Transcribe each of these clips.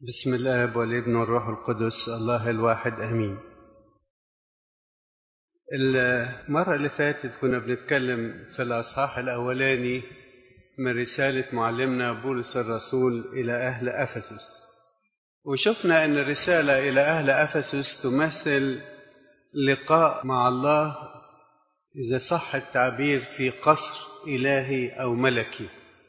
بسم الاب والابن والروح القدس الله الواحد امين المره اللي فاتت كنا بنتكلم في الاصحاح الاولاني من رساله معلمنا بولس الرسول الى اهل افسس وشفنا ان الرساله الى اهل افسس تمثل لقاء مع الله اذا صح التعبير في قصر الهي او ملكي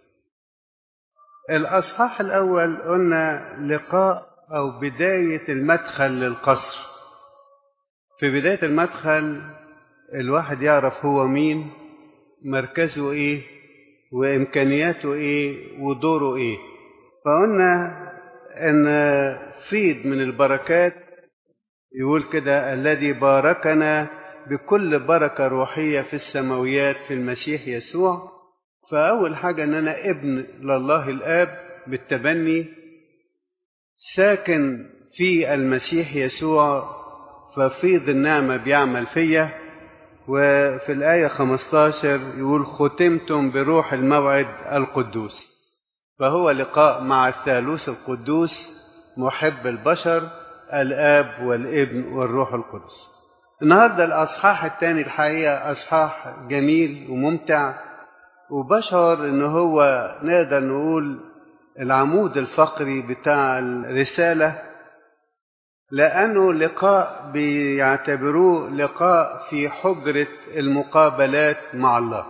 الأصحاح الأول قلنا لقاء أو بداية المدخل للقصر في بداية المدخل الواحد يعرف هو مين مركزه إيه وإمكانياته إيه ودوره إيه فقلنا إن فيض من البركات يقول كده الذي باركنا بكل بركة روحية في السماويات في المسيح يسوع فأول حاجة إن أنا ابن لله الآب بالتبني ساكن في المسيح يسوع ففيض النعمة بيعمل فيا وفي الآية 15 يقول ختمتم بروح الموعد القدوس فهو لقاء مع الثالوث القدوس محب البشر الآب والابن والروح القدس النهاردة الأصحاح الثاني الحقيقة أصحاح جميل وممتع وبشعر ان هو نقدر نقول العمود الفقري بتاع الرسالة لأنه لقاء بيعتبروه لقاء في حجرة المقابلات مع الله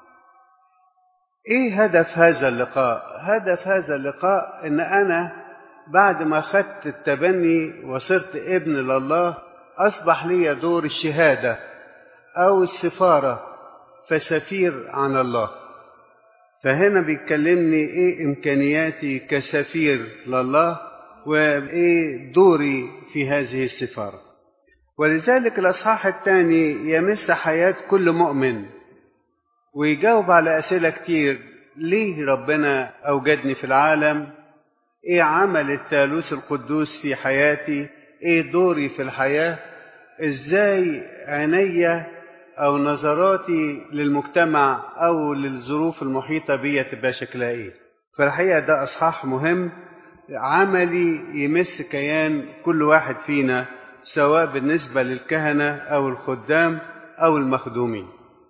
ايه هدف هذا اللقاء هدف هذا اللقاء ان انا بعد ما خدت التبني وصرت ابن لله اصبح لي دور الشهادة او السفارة فسفير عن الله فهنا بيكلمني ايه امكانياتي كسفير لله وايه دوري في هذه السفاره ولذلك الاصحاح الثاني يمس حياه كل مؤمن ويجاوب على اسئله كتير ليه ربنا اوجدني في العالم ايه عمل الثالوث القدوس في حياتي ايه دوري في الحياه ازاي عينيا أو نظراتي للمجتمع أو للظروف المحيطة بي تبقى شكلها إيه فالحقيقة ده أصحاح مهم عملي يمس كيان كل واحد فينا سواء بالنسبة للكهنة أو الخدام أو المخدومين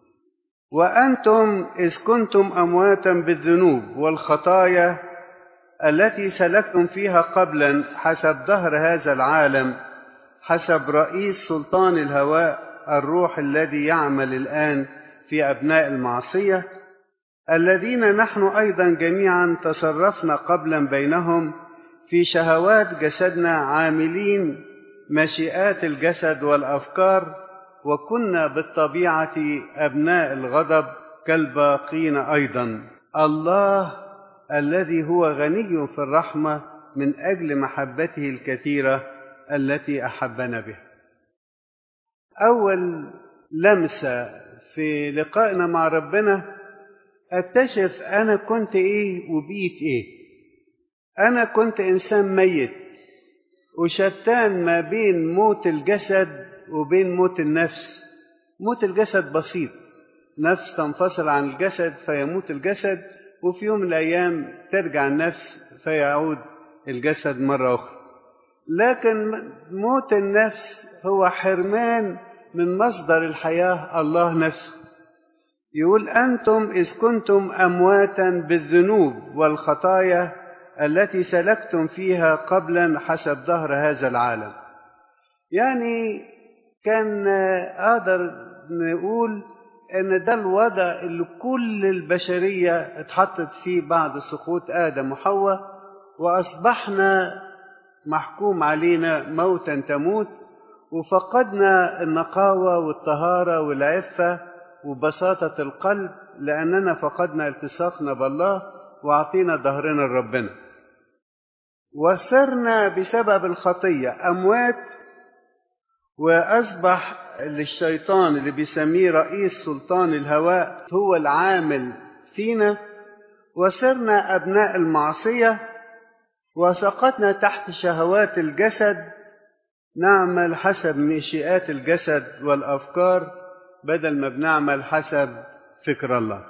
وأنتم إذ كنتم أمواتا بالذنوب والخطايا التي سلكتم فيها قبلا حسب ظهر هذا العالم حسب رئيس سلطان الهواء الروح الذي يعمل الآن في أبناء المعصية الذين نحن أيضا جميعا تصرفنا قبلا بينهم في شهوات جسدنا عاملين مشيئات الجسد والأفكار وكنا بالطبيعة أبناء الغضب كالباقين أيضا الله الذي هو غني في الرحمة من أجل محبته الكثيرة التي أحبنا بها أول لمسة في لقائنا مع ربنا أكتشف أنا كنت إيه وبقيت إيه أنا كنت إنسان ميت وشتان ما بين موت الجسد وبين موت النفس موت الجسد بسيط نفس تنفصل عن الجسد فيموت الجسد وفي يوم من الأيام ترجع النفس فيعود الجسد مرة أخرى لكن موت النفس هو حرمان من مصدر الحياة الله نفسه يقول أنتم إذ كنتم أمواتا بالذنوب والخطايا التي سلكتم فيها قبلا حسب ظهر هذا العالم يعني كان أقدر نقول إن ده الوضع اللي كل البشرية اتحطت فيه بعد سقوط آدم وحواء وأصبحنا محكوم علينا موتا تموت وفقدنا النقاوة والطهارة والعفة وبساطة القلب لأننا فقدنا التصاقنا بالله وأعطينا ظهرنا لربنا وصرنا بسبب الخطية أموات وأصبح للشيطان اللي بيسميه رئيس سلطان الهواء هو العامل فينا وصرنا أبناء المعصية وسقطنا تحت شهوات الجسد نعمل حسب مشيئات الجسد والافكار بدل ما بنعمل حسب فكر الله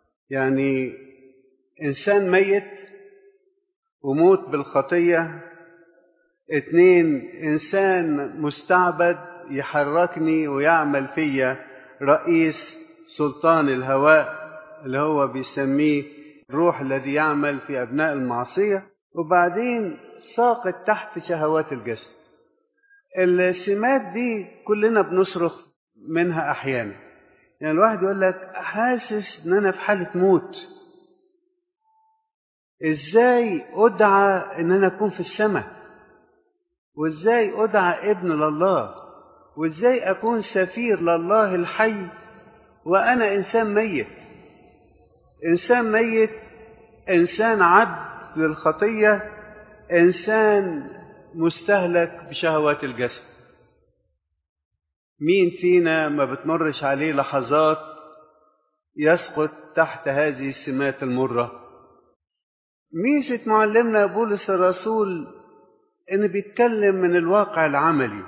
يعني انسان ميت وموت بالخطيه اتنين إنسان مستعبد يحركني ويعمل فيا رئيس سلطان الهواء اللي هو بيسميه الروح الذي يعمل في أبناء المعصية وبعدين ساقط تحت شهوات الجسد السمات دي كلنا بنصرخ منها أحيانا يعني الواحد يقول لك حاسس ان انا في حاله موت ازاي ادعى ان انا اكون في السماء وازاي ادعى ابن لله وازاي اكون سفير لله الحي وانا انسان ميت انسان ميت انسان عبد للخطيه انسان مستهلك بشهوات الجسد مين فينا ما بتمرش عليه لحظات يسقط تحت هذه السمات المرة ميزة معلمنا بولس الرسول إن بيتكلم من الواقع العملي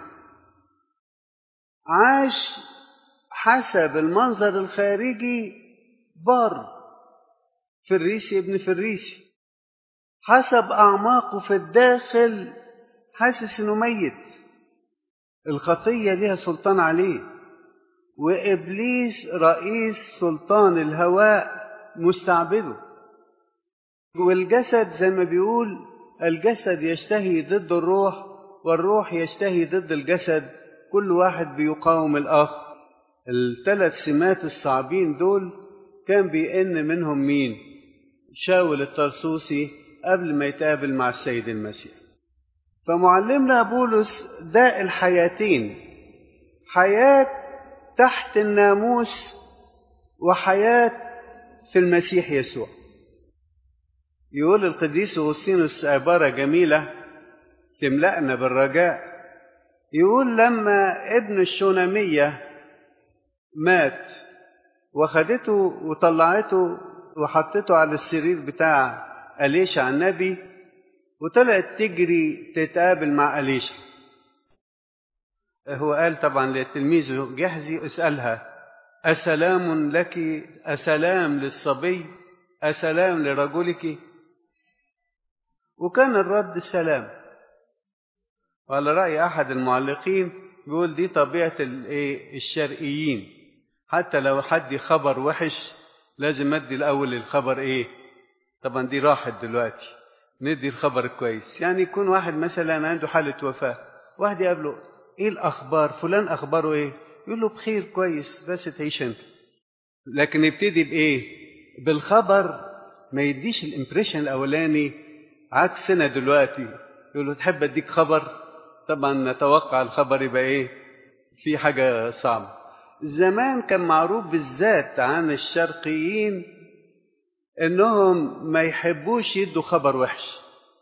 عاش حسب المنظر الخارجي بار فريسي ابن فريسي حسب أعماقه في الداخل حاسس إنه ميت الخطية لها سلطان عليه وإبليس رئيس سلطان الهواء مستعبده والجسد زي ما بيقول الجسد يشتهي ضد الروح والروح يشتهي ضد الجسد كل واحد بيقاوم الآخر الثلاث سمات الصعبين دول كان بيئن منهم مين شاول الطرسوسي قبل ما يتقابل مع السيد المسيح فمعلمنا بولس ده الحياتين حياة تحت الناموس وحياة في المسيح يسوع يقول القديس أغسطينوس عبارة جميلة تملأنا بالرجاء يقول لما ابن الشونامية مات وخدته وطلعته وحطته على السرير بتاع أليشع النبي وطلعت تجري تتقابل مع أليشا هو قال طبعا لتلميذه جهزي اسألها أسلام لك أسلام للصبي أسلام لرجلك وكان الرد سلام وعلى رأي أحد المعلقين بيقول دي طبيعة الشرقيين حتى لو حد خبر وحش لازم أدي الأول الخبر إيه طبعا دي راحت دلوقتي ندي الخبر كويس يعني يكون واحد مثلا عنده حالة وفاة واحد يقابله ايه الاخبار فلان اخباره ايه يقول له بخير كويس بس تعيش انت لكن يبتدي بايه بالخبر ما يديش الامبريشن الاولاني عكسنا دلوقتي يقول له تحب اديك خبر طبعا نتوقع الخبر يبقى ايه في حاجة صعبة زمان كان معروف بالذات عن الشرقيين انهم ما يحبوش يدوا خبر وحش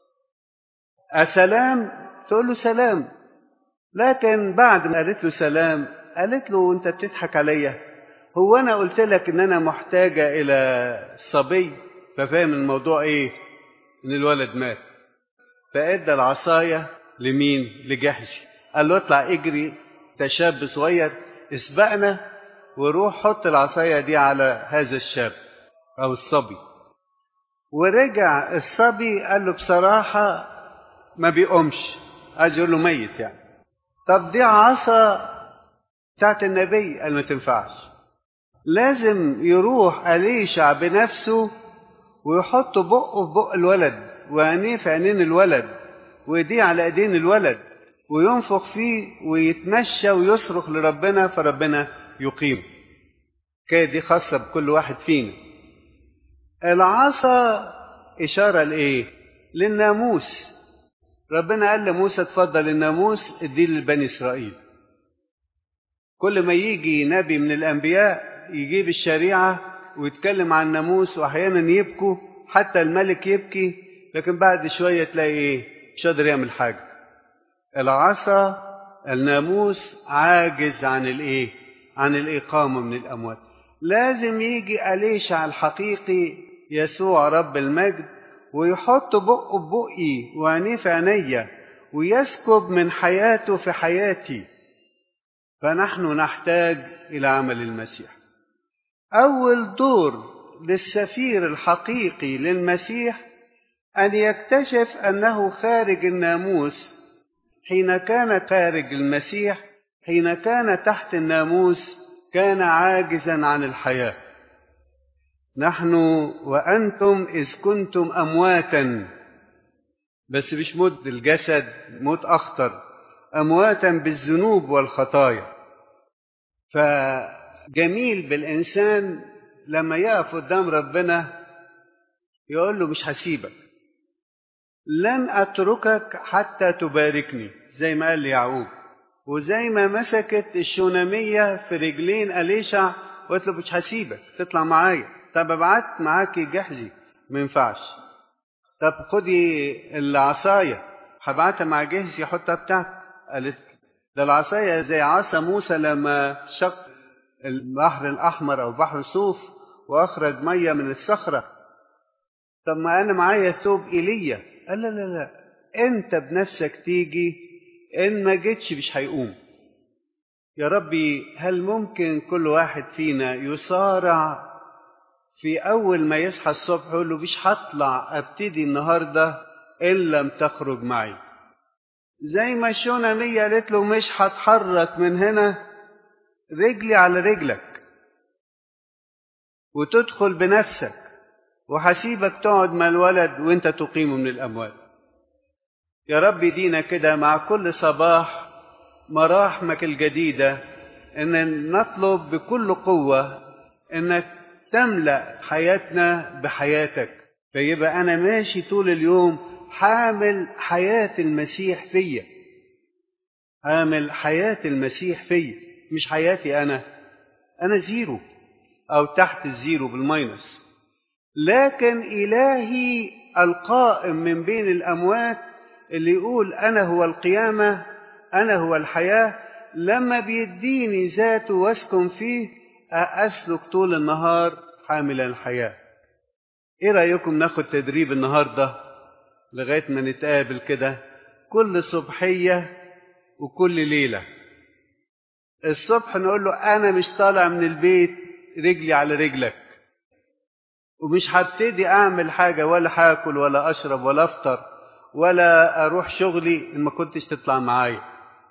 السلام تقول له سلام لكن بعد ما قالت له سلام قالت له انت بتضحك عليا هو انا قلت لك ان انا محتاجه الى صبي ففاهم الموضوع ايه ان الولد مات فادى العصايه لمين لجحشي قال له اطلع اجري ده شاب صغير اسبقنا وروح حط العصايه دي على هذا الشاب أو الصبي ورجع الصبي قال له بصراحة ما بيقومش عايز يقول له ميت يعني طب دي عصا بتاعت النبي قال ما تنفعش لازم يروح أليشع بنفسه ويحط بقه في بق الولد وعينيه في عينين الولد وايديه على ايدين الولد وينفخ فيه ويتمشى ويصرخ لربنا فربنا يقيم كده دي خاصة بكل واحد فينا العصا إشارة لإيه؟ للناموس ربنا قال لموسى اتفضل الناموس اديه لبني إسرائيل كل ما يجي نبي من الأنبياء يجيب الشريعة ويتكلم عن الناموس وأحيانا يبكوا حتى الملك يبكي لكن بعد شوية تلاقي إيه؟ مش قادر يعمل حاجة العصا الناموس عاجز عن الإيه؟ عن الإقامة من الأموات لازم يجي أليشع الحقيقي يسوع رب المجد ويحط بقه ببقي وعينيه في عينيا ويسكب من حياته في حياتي فنحن نحتاج إلى عمل المسيح أول دور للسفير الحقيقي للمسيح أن يكتشف أنه خارج الناموس حين كان خارج المسيح حين كان تحت الناموس كان عاجزا عن الحياة نحن وأنتم إذ كنتم أمواتا بس مش موت الجسد موت أخطر أمواتا بالذنوب والخطايا فجميل بالإنسان لما يقف قدام ربنا يقول له مش هسيبك لن أتركك حتى تباركني زي ما قال لي يعقوب وزي ما مسكت الشونامية في رجلين أليشع وقلت له مش هسيبك تطلع معايا طب ابعت معاكي جحزي ما ينفعش طب خدي العصاية هبعتها مع جهزي يحطها بتاعتك قالت ده العصاية زي عصا موسى لما شق البحر الأحمر أو بحر صوف وأخرج مية من الصخرة طب ما أنا معايا ثوب إيليا قال لا لا لا أنت بنفسك تيجي إن ما جيتش مش هيقوم يا ربي هل ممكن كل واحد فينا يصارع في أول ما يصحى الصبح يقول له مش هطلع أبتدي النهاردة إن لم تخرج معي زي ما الشونامية قالت له مش هتحرك من هنا رجلي على رجلك وتدخل بنفسك وهسيبك تقعد مع الولد وانت تقيمه من الأموات يا رب دينا كده مع كل صباح مراحمك الجديدة ان نطلب بكل قوة انك تملأ حياتنا بحياتك فيبقى انا ماشي طول اليوم حامل حياة المسيح فيا حامل حياة المسيح فيا مش حياتي انا انا زيرو او تحت الزيرو بالماينس لكن الهي القائم من بين الاموات اللي يقول انا هو القيامه انا هو الحياه لما بيديني ذاته واسكن فيه اسلك طول النهار حاملا الحياه ايه رايكم ناخد تدريب النهارده لغايه ما نتقابل كده كل صبحيه وكل ليله الصبح نقول له انا مش طالع من البيت رجلي على رجلك ومش هبتدي اعمل حاجه ولا هاكل ولا اشرب ولا افطر ولا اروح شغلي ان ما كنتش تطلع معايا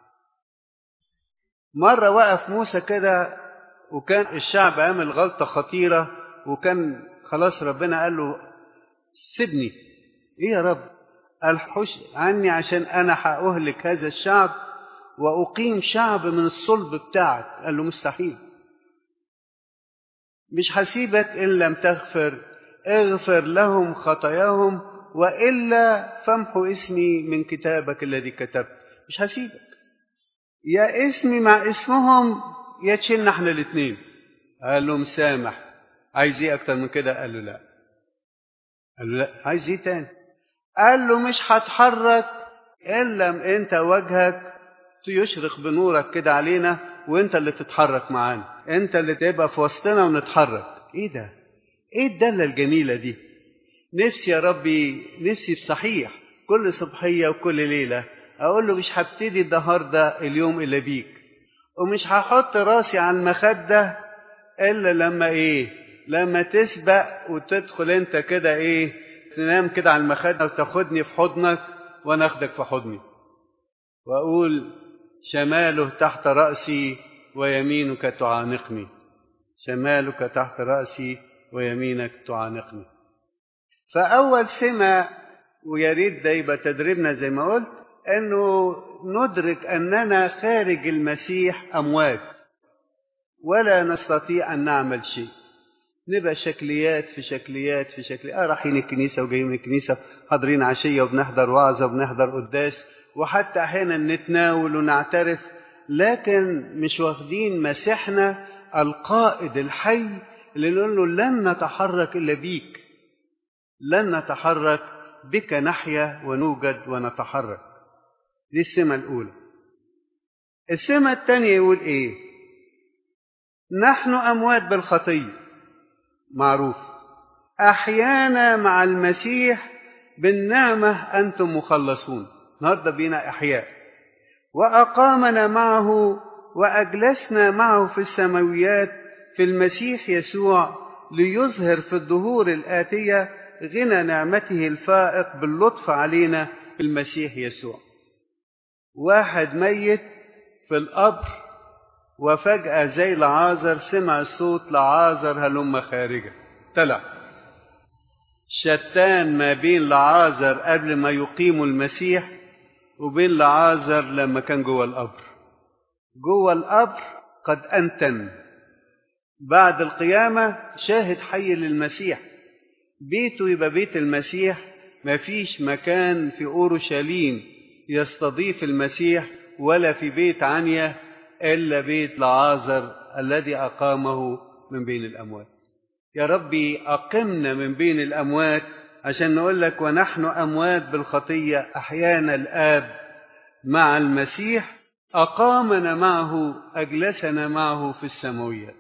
مره وقف موسى كده وكان الشعب عامل غلطه خطيره وكان خلاص ربنا قال له سيبني ايه يا رب قال حش عني عشان انا هاهلك هذا الشعب واقيم شعب من الصلب بتاعك قال له مستحيل مش هسيبك ان لم تغفر اغفر لهم خطاياهم والا فامحو اسمي من كتابك الذي كتبت مش هسيبك يا اسمي مع اسمهم يا تشيلنا احنا الاثنين قال له مسامح عايز ايه اكتر من كده قال له لا قال له لا عايز ايه تاني قال له مش هتحرك الا انت وجهك يشرق بنورك كده علينا وانت اللي تتحرك معانا انت اللي تبقى في وسطنا ونتحرك ايه ده ايه الدله الجميله دي نفسي يا ربي نفسي بصحيح كل صبحيه وكل ليله اقول له مش هبتدي النهارده اليوم الا بيك ومش هحط راسي على المخده الا لما ايه لما تسبق وتدخل انت كده ايه تنام كده على المخده وتاخدني في حضنك وانا اخدك في حضني واقول شماله تحت راسي ويمينك تعانقني شمالك تحت راسي ويمينك تعانقني فاول سمه ويا ريت ده يبقى تدريبنا زي ما قلت انه ندرك اننا خارج المسيح اموات ولا نستطيع ان نعمل شيء نبقى شكليات في شكليات في شكليات آه رايحين الكنيسه وجايين من الكنيسه حاضرين عشيه وبنحضر وعظه وبنحضر قداس وحتى احيانا نتناول ونعترف لكن مش واخدين مسيحنا القائد الحي اللي نقول له لن نتحرك الا بيك لن نتحرك بك نحيا ونوجد ونتحرك دي السمة الأولى السمة الثانية يقول إيه نحن أموات بالخطية معروف أحيانا مع المسيح بالنعمة أنتم مخلصون النهاردة بينا أحياء وأقامنا معه وأجلسنا معه في السماويات في المسيح يسوع ليظهر في الظهور الآتية غنى نعمته الفائق باللطف علينا في المسيح يسوع واحد ميت في القبر وفجأة زي لعازر سمع صوت لعازر هلم خارجا طلع شتان ما بين لعازر قبل ما يقيموا المسيح وبين لعازر لما كان جوه القبر جوه القبر قد أنتن بعد القيامة شاهد حي للمسيح بيته يبقى بيت المسيح ما فيش مكان في أورشليم يستضيف المسيح ولا في بيت عنيا إلا بيت لعازر الذي أقامه من بين الأموات يا ربي أقمنا من بين الأموات عشان نقول لك ونحن أموات بالخطية أحيانا الآب مع المسيح أقامنا معه أجلسنا معه في السماويات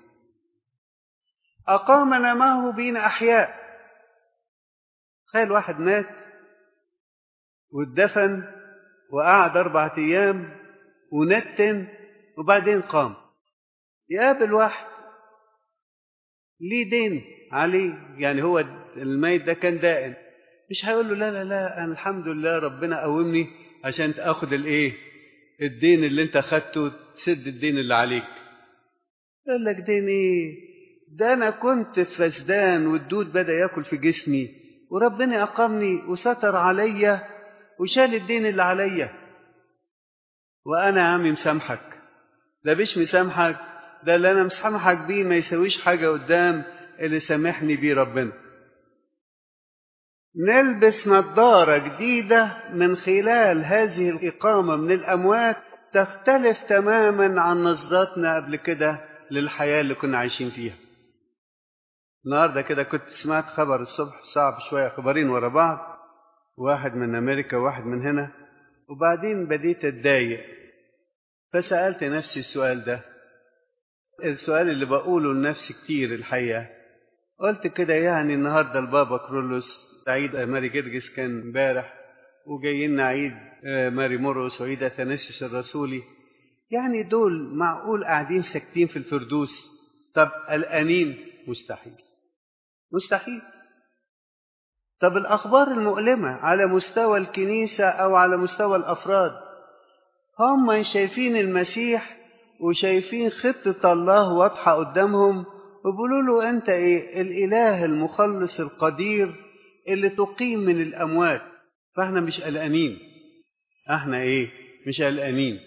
أقامنا معه بين أحياء تخيل واحد مات واتدفن وقعد أربعة أيام ونتن وبعدين قام يقابل واحد ليه دين عليه يعني هو الميت ده كان دائن مش هيقول له لا لا لا أنا الحمد لله ربنا قومني عشان تاخد الايه الدين اللي انت اخدته تسد الدين اللي عليك قال لك دين ايه ده انا كنت في فسدان والدود بدا ياكل في جسمي وربنا اقامني وستر عليا وشال الدين اللي عليا وانا يا عمي مسامحك ده مش مسامحك ده اللي انا مسامحك بيه ما يسويش حاجه قدام اللي سامحني بيه ربنا نلبس نظاره جديده من خلال هذه الاقامه من الاموات تختلف تماما عن نظرتنا قبل كده للحياه اللي كنا عايشين فيها النهارده كده كنت سمعت خبر الصبح صعب شويه خبرين ورا بعض واحد من امريكا وواحد من هنا وبعدين بديت اتضايق فسالت نفسي السؤال ده السؤال اللي بقوله لنفسي كتير الحقيقه قلت كده يعني النهارده البابا كرولوس عيد ماري جرجس كان امبارح وجاي لنا عيد ماري مرقس وعيد اثناسيوس الرسولي يعني دول معقول قاعدين ساكتين في الفردوس طب قلقانين مستحيل مستحيل طب الأخبار المؤلمة على مستوى الكنيسة أو على مستوى الأفراد هم شايفين المسيح وشايفين خطة الله واضحة قدامهم وبيقولوا له أنت إيه الإله المخلص القدير اللي تقيم من الأموات فإحنا مش قلقانين إحنا إيه مش قلقانين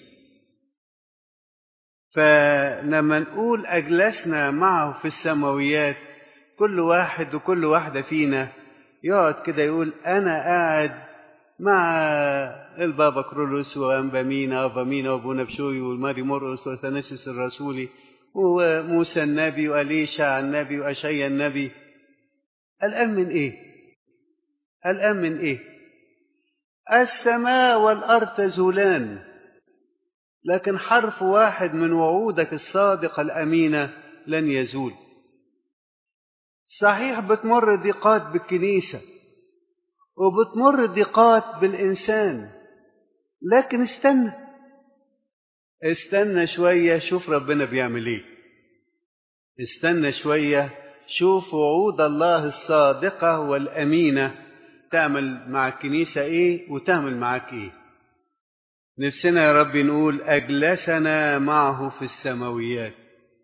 فلما نقول أجلسنا معه في السماويات كل واحد وكل واحدة فينا يقعد كده يقول أنا قاعد مع البابا كرولوس وأنبا مينا وأبا مينا وأبونا بشوي والماري مرقس وثناسيس الرسولي وموسى النبي وأليشع النبي وأشعيا النبي قلقان من إيه؟ قلقان من إيه؟ السماء والأرض تزولان لكن حرف واحد من وعودك الصادقة الأمينة لن يزول صحيح بتمر ضيقات بالكنيسة وبتمر ضيقات بالإنسان لكن استنى استنى شوية شوف ربنا بيعمل ايه استنى شوية شوف وعود الله الصادقة والأمينة تعمل مع الكنيسة ايه وتعمل معاك ايه نفسنا يا رب نقول أجلسنا معه في السماويات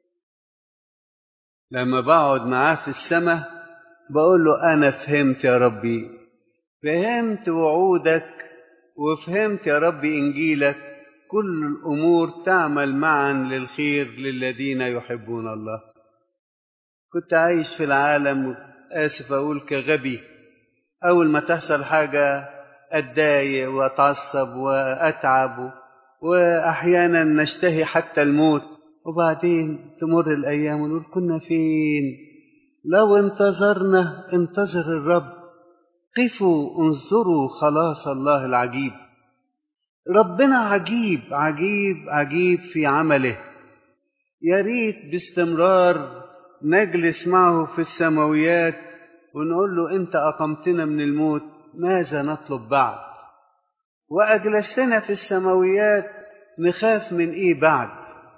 لما بقعد معاه في السماء بقول له أنا فهمت يا ربي فهمت وعودك وفهمت يا ربي إنجيلك كل الأمور تعمل معا للخير للذين يحبون الله كنت عايش في العالم آسف أقول كغبي أول ما تحصل حاجة أتضايق وأتعصب وأتعب وأحيانا نشتهي حتى الموت وبعدين تمر الأيام ونقول كنا فين لو انتظرنا انتظر الرب قفوا انظروا خلاص الله العجيب ربنا عجيب عجيب عجيب في عمله يا ريت باستمرار نجلس معه في السماويات ونقول له انت اقمتنا من الموت ماذا نطلب بعد واجلستنا في السماويات نخاف من ايه بعد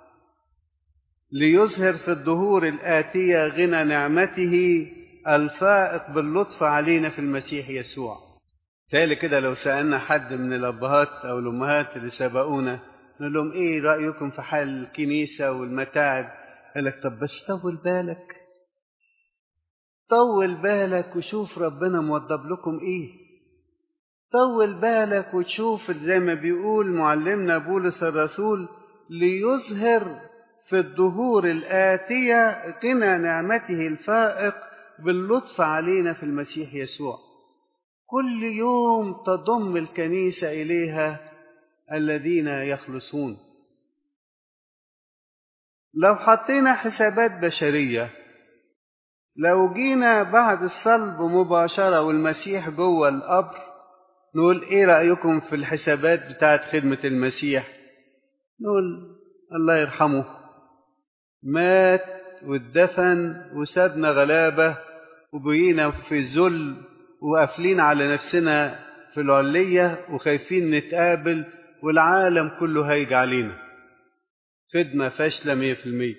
ليظهر في الدهور الاتيه غنى نعمته الفائق باللطف علينا في المسيح يسوع تالي كده لو سألنا حد من الأبهات أو الأمهات اللي سبقونا نقول لهم إيه رأيكم في حال الكنيسة والمتاعب قال لك طب بس طول بالك طول بالك وشوف ربنا موضب لكم إيه طول بالك وتشوف زي ما بيقول معلمنا بولس الرسول ليظهر في الدهور الآتية غنى نعمته الفائق باللطف علينا في المسيح يسوع كل يوم تضم الكنيسة إليها الذين يخلصون لو حطينا حسابات بشرية لو جينا بعد الصلب مباشرة والمسيح جوه القبر نقول ايه رأيكم في الحسابات بتاعت خدمة المسيح نقول الله يرحمه مات واتدفن وسابنا غلابة وبقينا في ذل وقافلين على نفسنا في العلية وخايفين نتقابل والعالم كله هيجي علينا خدمة فاشلة مية في المية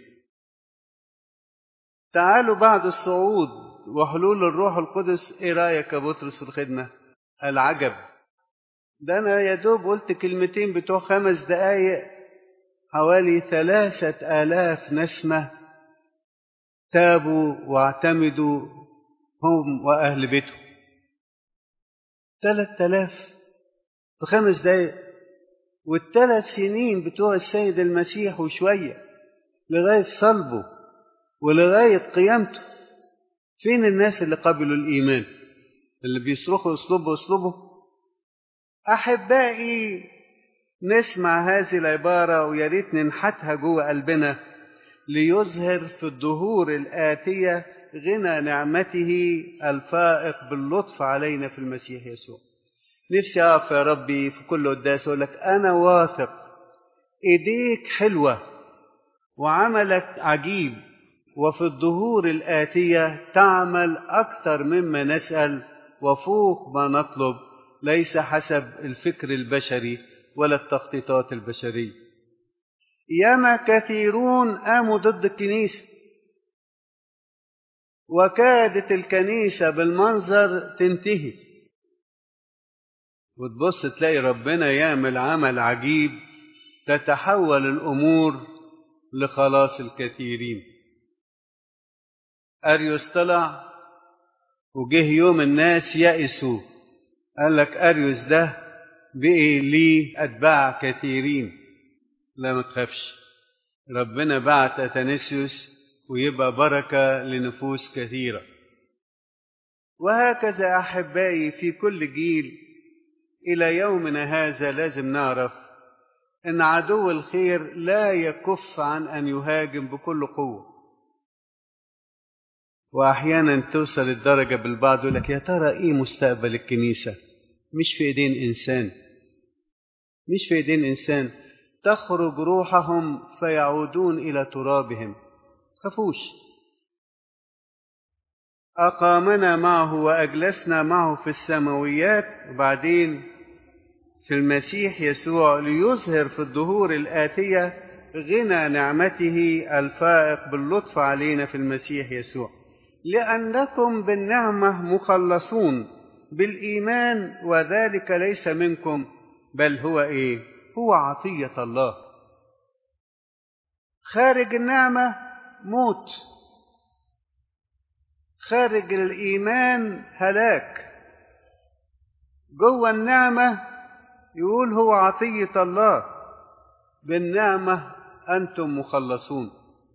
تعالوا بعد الصعود وحلول الروح القدس ايه رأيك يا بطرس في الخدمة العجب ده انا يا دوب قلت كلمتين بتوع خمس دقايق حوالي ثلاثة آلاف نسمة تابوا واعتمدوا هم وأهل بيتهم ثلاثة آلاف في خمس دقايق والثلاث سنين بتوع السيد المسيح وشوية لغاية صلبه ولغاية قيامته فين الناس اللي قبلوا الإيمان اللي بيصرخوا اصلبوا اصلبوا أحبائي نسمع هذه العبارة ويا ريت ننحتها جوه قلبنا ليظهر في الدهور الآتية غنى نعمته الفائق باللطف علينا في المسيح يسوع نفسي أقف يا ربي في كل قداس أقول لك أنا واثق إيديك حلوة وعملك عجيب وفي الدهور الآتية تعمل أكثر مما نسأل وفوق ما نطلب ليس حسب الفكر البشري ولا التخطيطات البشرية ياما كثيرون قاموا ضد الكنيسة وكادت الكنيسة بالمنظر تنتهي وتبص تلاقي ربنا يعمل عمل عجيب تتحول الأمور لخلاص الكثيرين أريوس طلع وجه يوم الناس يأسوا قال لك أريوس ده بقي ليه أتباع كثيرين لا ما تخافش ربنا بعت أتنسيوس ويبقى بركة لنفوس كثيرة وهكذا أحبائي في كل جيل إلى يومنا هذا لازم نعرف أن عدو الخير لا يكف عن أن يهاجم بكل قوة وأحيانا توصل الدرجة بالبعض يقول لك يا ترى إيه مستقبل الكنيسة مش في إيدين إنسان مش في إيدين إنسان تخرج روحهم فيعودون إلى ترابهم خافوش أقامنا معه وأجلسنا معه في السماويات وبعدين في المسيح يسوع ليظهر في الدهور الآتية غنى نعمته الفائق باللطف علينا في المسيح يسوع لأنكم بالنعمة مخلصون بالإيمان وذلك ليس منكم بل هو إيه؟ هو عطية الله خارج النعمة موت خارج الإيمان هلاك جوه النعمة يقول هو عطية الله بالنعمة أنتم مخلصون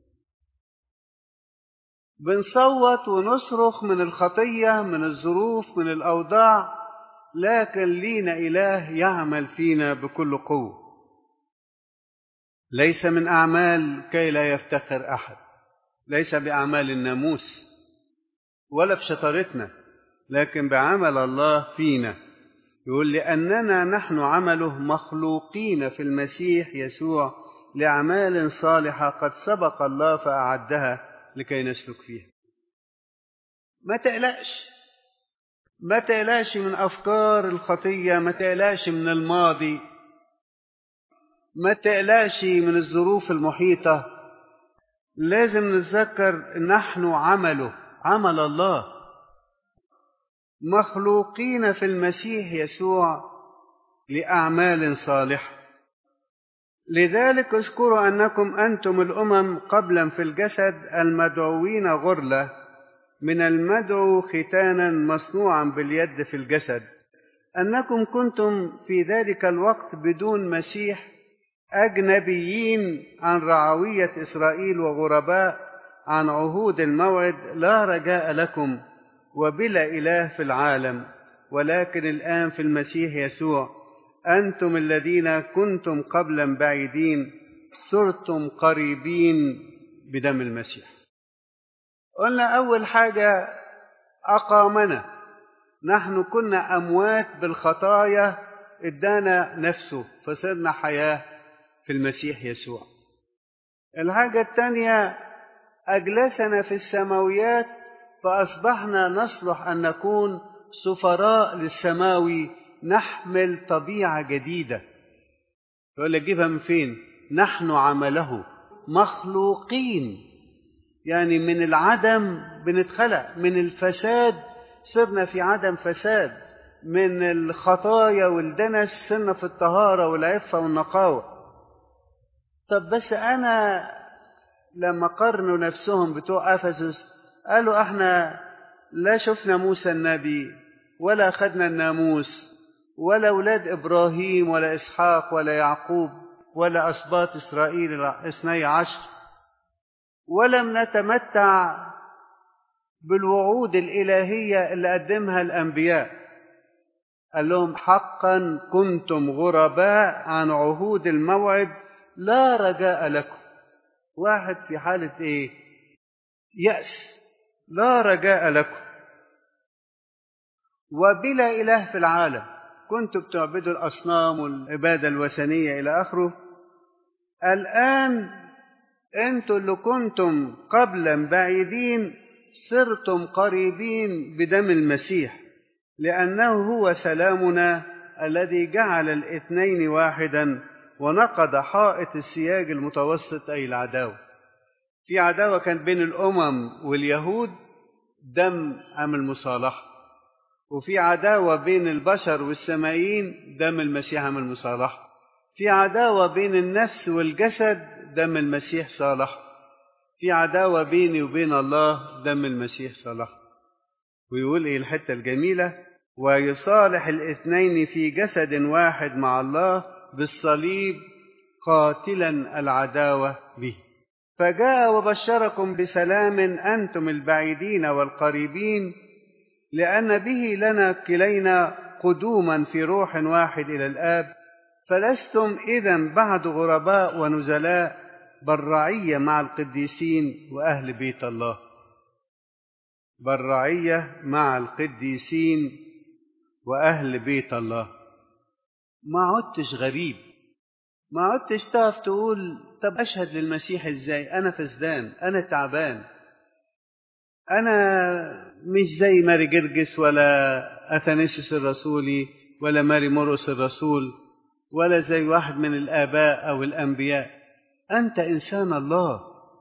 بنصوت ونصرخ من الخطية من الظروف من الأوضاع لكن لينا إله يعمل فينا بكل قوة ليس من أعمال كي لا يفتخر أحد ليس بأعمال الناموس ولا بشطارتنا لكن بعمل الله فينا يقول لأننا نحن عمله مخلوقين في المسيح يسوع لأعمال صالحة قد سبق الله فأعدها لكي نسلك فيها ما تقلقش ما تقلقش من أفكار الخطية ما تقلقش من الماضي ما تقلقش من الظروف المحيطة لازم نتذكر نحن عمله عمل الله مخلوقين في المسيح يسوع لأعمال صالحة لذلك اذكروا أنكم أنتم الأمم قبلا في الجسد المدعوين غرلة من المدعو ختانا مصنوعا باليد في الجسد أنكم كنتم في ذلك الوقت بدون مسيح أجنبيين عن رعوية إسرائيل وغرباء عن عهود الموعد لا رجاء لكم وبلا إله في العالم ولكن الآن في المسيح يسوع أنتم الذين كنتم قبلا بعيدين صرتم قريبين بدم المسيح قلنا أول حاجة أقامنا نحن كنا أموات بالخطايا ادانا نفسه فصرنا حياة في المسيح يسوع الحاجة الثانية أجلسنا في السماويات فأصبحنا نصلح أن نكون سفراء للسماوي نحمل طبيعة جديدة يقول لك جيبها من فين نحن عمله مخلوقين يعني من العدم بنتخلق من الفساد صرنا في عدم فساد من الخطايا والدنس صرنا في الطهارة والعفة والنقاوة طب بس أنا لما قارنوا نفسهم بتوع أفسس قالوا احنا لا شفنا موسى النبي ولا أخذنا الناموس ولا أولاد إبراهيم ولا إسحاق ولا يعقوب ولا أسباط إسرائيل الاثني عشر ولم نتمتع بالوعود الإلهية اللي قدمها الأنبياء قال لهم حقا كنتم غرباء عن عهود الموعد لا رجاء لكم واحد في حالة إيه يأس لا رجاء لكم وبلا إله في العالم كنتم بتعبدوا الأصنام والعبادة الوثنية إلى آخره الآن أنتم اللي كنتم قبلا بعيدين صرتم قريبين بدم المسيح لأنه هو سلامنا الذي جعل الاثنين واحدا ونقض حائط السياج المتوسط أي العداوة في عداوة كانت بين الأمم واليهود دم عمل مصالحة وفي عداوة بين البشر والسمائيين دم المسيح عمل مصالحة في عداوة بين النفس والجسد دم المسيح صالح في عداوة بيني وبين الله دم المسيح صالح ويقول ايه الحتة الجميلة ويصالح الاثنين في جسد واحد مع الله بالصليب قاتلا العداوة به فجاء وبشركم بسلام أنتم البعيدين والقريبين لأن به لنا كلينا قدوما في روح واحد إلى الآب فلستم إذا بعد غرباء ونزلاء بل رعية مع القديسين وأهل بيت الله بل رعية مع القديسين وأهل بيت الله ما عدتش غريب ما عدتش تعرف تقول طب أشهد للمسيح إزاي أنا فسدان أنا تعبان أنا مش زي ماري جرجس ولا أثنيسوس الرسولي ولا ماري مرقس الرسول ولا زي واحد من الآباء أو الأنبياء أنت إنسان الله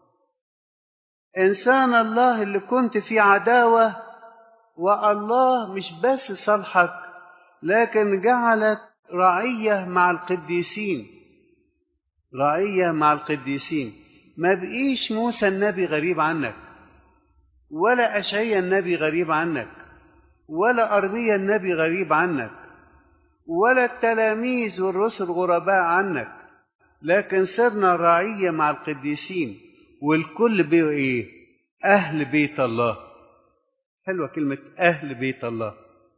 إنسان الله اللي كنت في عداوة والله مش بس صالحك لكن جعلك رعية مع القديسين رعية مع القديسين ما بقيش موسى النبي غريب عنك ولا أشعيا النبي غريب عنك ولا أرميا النبي غريب عنك ولا التلاميذ والرسل غرباء عنك لكن صرنا رعية مع القديسين والكل بقوا إيه أهل بيت الله حلوة كلمة أهل بيت الله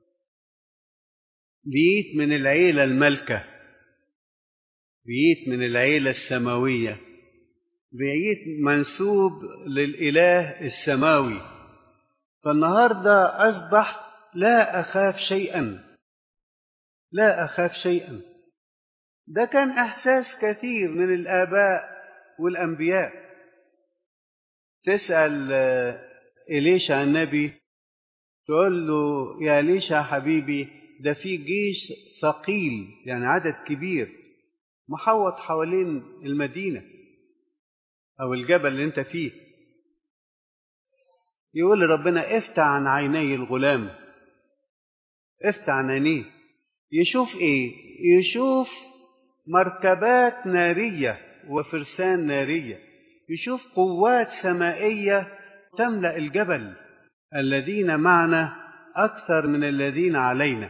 بيت من العيلة الملكة بيت من العيلة السماوية بيت منسوب للإله السماوي فالنهاردة أصبح لا أخاف شيئا لا أخاف شيئا ده كان إحساس كثير من الآباء والأنبياء تسأل إليشع النبي تقول له يا إليشع حبيبي ده في جيش ثقيل يعني عدد كبير محوط حوالين المدينة أو الجبل اللي أنت فيه يقول لربنا افتح عن عيني الغلام افتح عينيه يشوف ايه يشوف مركبات ناريه وفرسان ناريه يشوف قوات سمائيه تملا الجبل الذين معنا اكثر من الذين علينا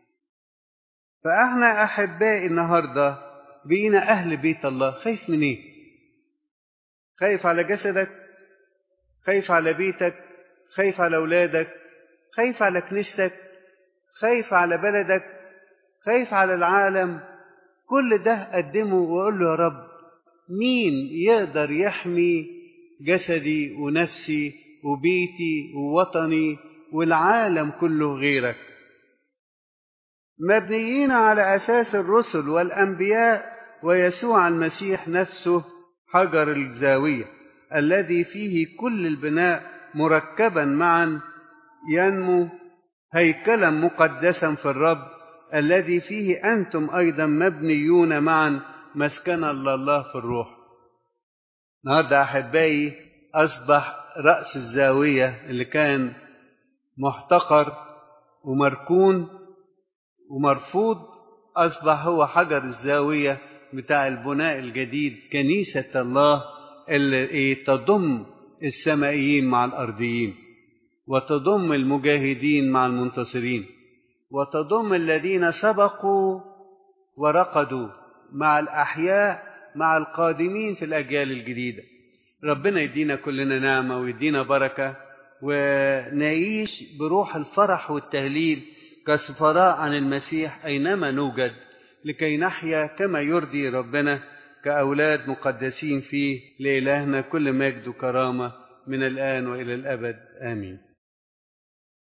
فاحنا احبائي النهارده بقينا اهل بيت الله خايف من ايه خايف على جسدك خايف على بيتك خايف على اولادك خايف على كنيستك خايف على بلدك خايف على العالم كل ده قدمه وقول له يا رب مين يقدر يحمي جسدي ونفسي وبيتي ووطني والعالم كله غيرك مبنيين على اساس الرسل والانبياء ويسوع المسيح نفسه حجر الزاويه الذي فيه كل البناء مركبا معا ينمو هيكلا مقدسا في الرب الذي فيه انتم ايضا مبنيون معا مسكنا لله في الروح النهارده احبائي اصبح راس الزاويه اللي كان محتقر ومركون ومرفوض اصبح هو حجر الزاويه بتاع البناء الجديد كنيسه الله اللي تضم السمائيين مع الارضيين وتضم المجاهدين مع المنتصرين وتضم الذين سبقوا ورقدوا مع الاحياء مع القادمين في الاجيال الجديده ربنا يدينا كلنا نعمه ويدينا بركه ونعيش بروح الفرح والتهليل كسفراء عن المسيح اينما نوجد لكي نحيا كما يرضي ربنا كاولاد مقدسين فيه لالهنا كل مجد وكرامه من الان والى الابد امين